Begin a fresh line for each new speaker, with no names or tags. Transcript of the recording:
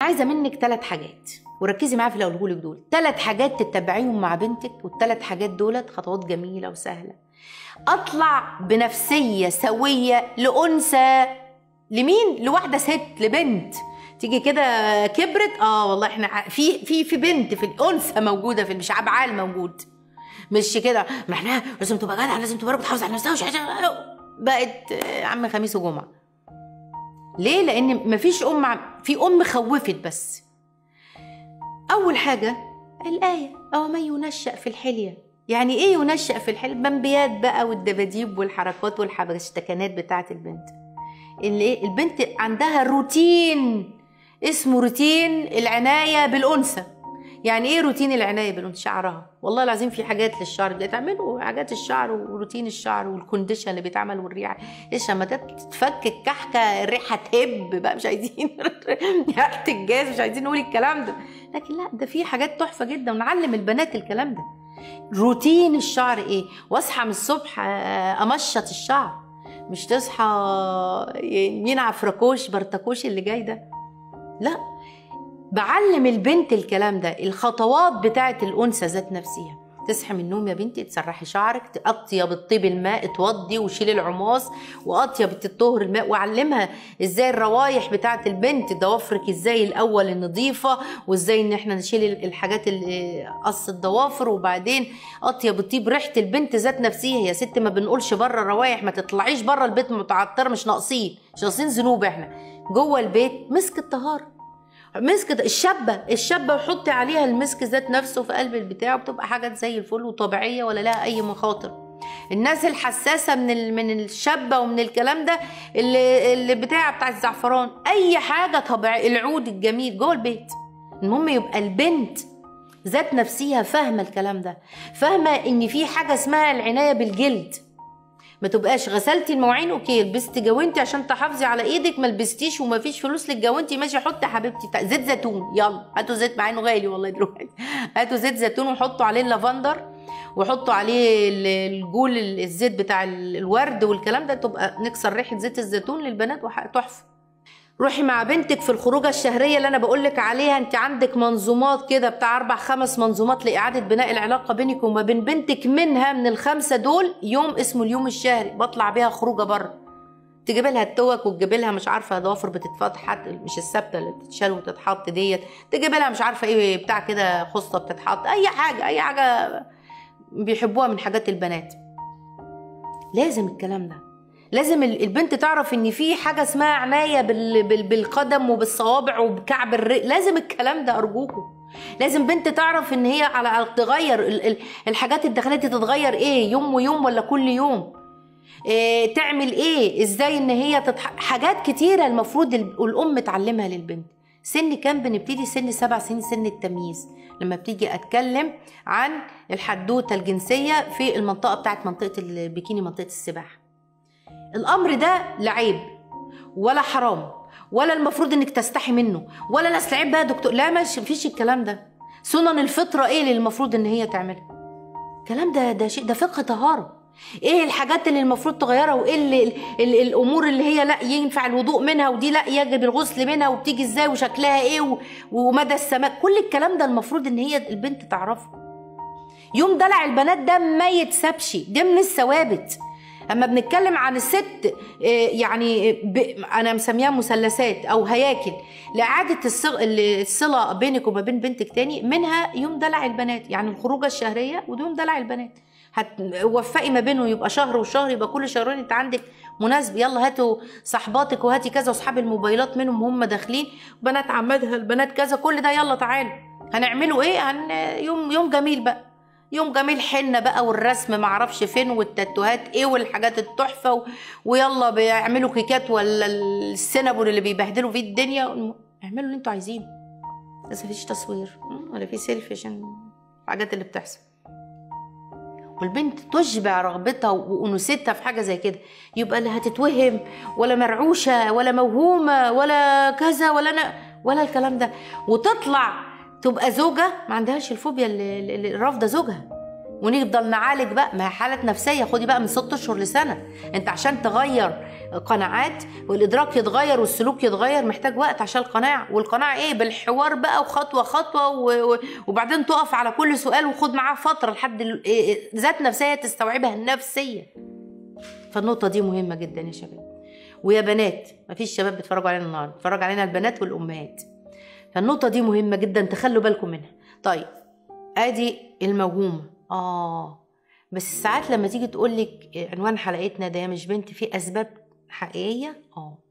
عايزه منك ثلاث حاجات وركزي معايا في اللي هقوله لك دول ثلاث حاجات تتبعيهم مع بنتك والثلاث حاجات دولت خطوات جميله وسهله اطلع بنفسيه سويه لانثى لمين لواحده ست لبنت تيجي كده كبرت اه والله احنا ع- في في في بنت في الانثى موجوده في مش عبعال موجود مش كده ما احنا لازم تبقى جدع لازم تبقى بتحافظ على نفسها ومش عايزة- بقت آه، عم خميس وجمعه ليه لان مفيش ام عم- في ام خوفت بس اول حاجه الايه او من ينشا في الحليه يعني ايه ينشا في الحليه بمبيات بقى والدباديب والحركات والحبشتكنات بتاعه البنت اللي إيه؟ البنت عندها روتين اسمه روتين العنايه بالانثى يعني ايه روتين العنايه بالانثى شعرها والله العظيم في حاجات للشعر اللي تعملوا حاجات الشعر وروتين الشعر والكونديشن اللي بيتعمل والريحه ايش لما تتفك الكحكه الريحه تهب بقى مش عايزين ريحه الجاز مش عايزين نقول الكلام ده لكن لا ده في حاجات تحفه جدا ونعلم البنات الكلام ده روتين الشعر ايه واصحى من الصبح آه، امشط الشعر مش تصحى مين عفركوش برتكوش اللي جاي ده لا بعلم البنت الكلام ده الخطوات بتاعت الانثى ذات نفسها تصحي من النوم يا بنتي تسرحي شعرك تقطيب الطيب الماء توضي وشيلي العماص واطيب الطهر الماء وعلمها ازاي الروايح بتاعت البنت ضوافرك ازاي الاول النظيفه وازاي ان احنا نشيل الحاجات اللي قص الضوافر وبعدين اطيب الطيب ريحه البنت ذات نفسها يا ست ما بنقولش بره الروايح ما تطلعيش بره البيت متعطره مش ناقصين مش ناقصين ذنوب احنا جوه البيت مسك الطهاره مسك الشابه الشابه وحطي عليها المسك ذات نفسه في قلب البتاع بتبقى حاجات زي الفل وطبيعيه ولا لها اي مخاطر الناس الحساسه من ال... من الشابه ومن الكلام ده اللي اللي بتاع بتاع الزعفران اي حاجه طبيعيه العود الجميل جوه البيت المهم يبقى البنت ذات نفسها فاهمه الكلام ده فاهمه ان في حاجه اسمها العنايه بالجلد ما تبقاش غسلتي المواعين اوكي لبستي جوانتي عشان تحافظي على ايدك ما لبستيش وما فيش فلوس للجوانتي ماشي حطي يا حبيبتي بتاع- زيت زيتون يلا هاتوا زيت مع انه غالي والله دلوقتي هاتوا زيت زيتون وحطوا عليه اللافندر وحطوا عليه ال- الجول ال- الزيت بتاع ال- الورد والكلام ده تبقى نكسر ريحه زيت الزيتون للبنات وح- تحفه روحي مع بنتك في الخروجه الشهريه اللي انا بقول لك عليها انت عندك منظومات كده بتاع اربع خمس منظومات لاعاده بناء العلاقه بينك وما بين بنتك منها من الخمسه دول يوم اسمه اليوم الشهري بطلع بيها خروجه بره تجيب لها التوك وتجيب لها مش عارفه ضوافر بتتفتح مش الثابته اللي بتتشال وتتحط ديت تجيب لها مش عارفه ايه بتاع كده خصه بتتحط اي حاجه اي حاجه بيحبوها من حاجات البنات لازم الكلام ده لازم ال- البنت تعرف ان في حاجه اسمها عنايه بال... بال... بالقدم وبالصوابع وبكعب الرجل لازم الكلام ده ارجوكم لازم بنت تعرف ان هي على تغير ال... ال- الحاجات الداخليه دي تتغير ايه يوم ويوم ولا كل يوم إيه تعمل ايه ازاي ان هي تتح... حاجات كتيره المفروض ال- الام تعلمها للبنت سن كام بنبتدي سن سبع سنين سن التمييز لما بتيجي اتكلم عن الحدوته الجنسيه في المنطقه بتاعت منطقه البيكيني منطقه السباحه الامر ده لا عيب ولا حرام ولا المفروض انك تستحي منه ولا لا أصل عيب بقى يا دكتور لا مش مفيش الكلام ده سنن الفطره ايه اللي المفروض ان هي تعملها الكلام ده ده شيء ده فقه طهاره ايه الحاجات اللي المفروض تغيرها وايه اللي ال ال الامور اللي هي لا ينفع الوضوء منها ودي لا يجب الغسل منها وبتيجي ازاي وشكلها ايه و- ومدى السماء كل الكلام ده المفروض ان هي البنت تعرفه يوم دلع البنات ده ما يتسابش ده من الثوابت اما بنتكلم عن الست آه، يعني ب... انا مسميها مثلثات او هياكل لاعاده الصغ... الصله بينك وما بين بنتك تاني منها يوم دلع البنات يعني الخروجه الشهريه ويوم دلع البنات هتوفقي ما بينه يبقى شهر وشهر يبقى كل شهرين انت عندك مناسبه يلا هاتوا صحباتك وهاتي كذا واصحاب الموبايلات منهم هم داخلين بنات عمتها البنات كذا كل ده يلا تعالوا هنعملوا ايه هن... يوم يوم جميل بقى يوم جميل حنة بقى والرسم معرفش فين والتاتوهات ايه والحاجات التحفة و... ويلا بيعملوا كيكات ولا السينابون اللي بيبهدلوا فيه الدنيا اعملوا اللي انتوا عايزينه بس مفيش تصوير م? ولا في سيلفي عشان الحاجات اللي بتحصل والبنت تشبع رغبتها وانوثتها في حاجه زي كده يبقى لا هتتوهم ولا مرعوشه ولا موهومه ولا كذا ولا أنا ولا الكلام ده وتطلع تبقى زوجه ما عندهاش الفوبيا اللي اللي رافضه زوجها ونفضل نعالج بقى ما هي حالات نفسيه خدي بقى من ست اشهر لسنه انت عشان تغير قناعات والادراك يتغير والسلوك يتغير محتاج وقت عشان القناعه والقناعه ايه بالحوار بقى وخطوه خطوه و... و... وبعدين تقف على كل سؤال وخد معاه فتره لحد ال- إيه- إيه ذات نفسيه تستوعبها النفسيه فالنقطه دي مهمه جدا يا شباب ويا بنات مفيش شباب بيتفرجوا علينا النهارده بيتفرج علينا البنات والامهات فالنقطه دي مهمه جدا تخلوا بالكم منها طيب ادي الموهومه اه بس ساعات لما تيجي تقول لك عنوان حلقتنا ده يا مش بنت فيه اسباب حقيقيه اه